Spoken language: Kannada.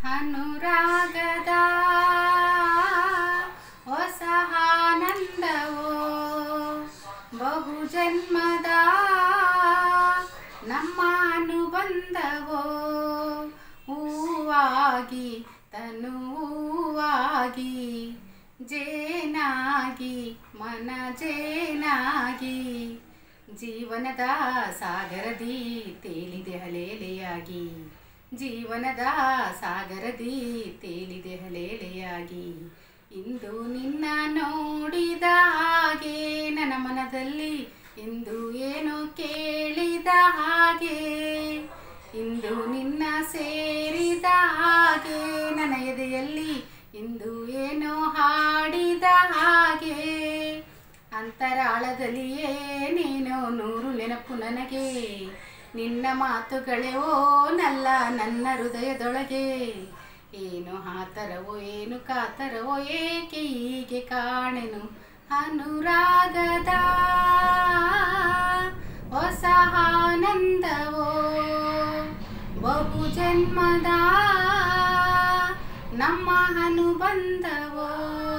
ಅನುರಾಗದ ಹೊಸ ಆನಂದವೋ ಬಹು ಜನ್ಮದ ನಮ್ಮ ಅನುಬಂಧವೋ ಹೂವಾಗಿ ತನು ಹೂವಾಗಿ ಜೇನಾಗಿ ಮನ ಜೇನಾಗಿ ಜೀವನದ ಸಾಗರದಿ ತೇಲಿದೆ ಹಲೇಲೆಯಾಗಿ ಜೀವನದ ಸಾಗರದಿ ತೇಲಿದೆ ಹಲೇಲೆಯಾಗಿ ಇಂದು ನಿನ್ನ ನೋಡಿದ ಹಾಗೆ ನನ್ನ ಮನದಲ್ಲಿ ಇಂದು ಏನೋ ಕೇಳಿದ ಹಾಗೆ ಇಂದು ನಿನ್ನ ಸೇರಿದ ಹಾಗೆ ನನ್ನ ಎದೆಯಲ್ಲಿ ಇಂದು ಏನೋ ಹಾಡಿದ ಹಾಗೆ ಅಂತರಾಳದಲ್ಲಿಯೇ ನೀನು ನೂರು ನೆನಪು ನನಗೆ ನಿನ್ನ ಮಾತುಗಳೇ ಓ ನಲ್ಲ ನನ್ನ ಹೃದಯದೊಳಗೆ ಏನು ಆತರವೋ ಏನು ಕಾತರವೋ ಏಕೆ ಹೀಗೆ ಕಾಣೆನು ಅನುರಾಗದ ಹೊಸ ಆನಂದವೋ ಬಹು ಜನ್ಮದ ನಮ್ಮ ಅನುಬಂಧವೋ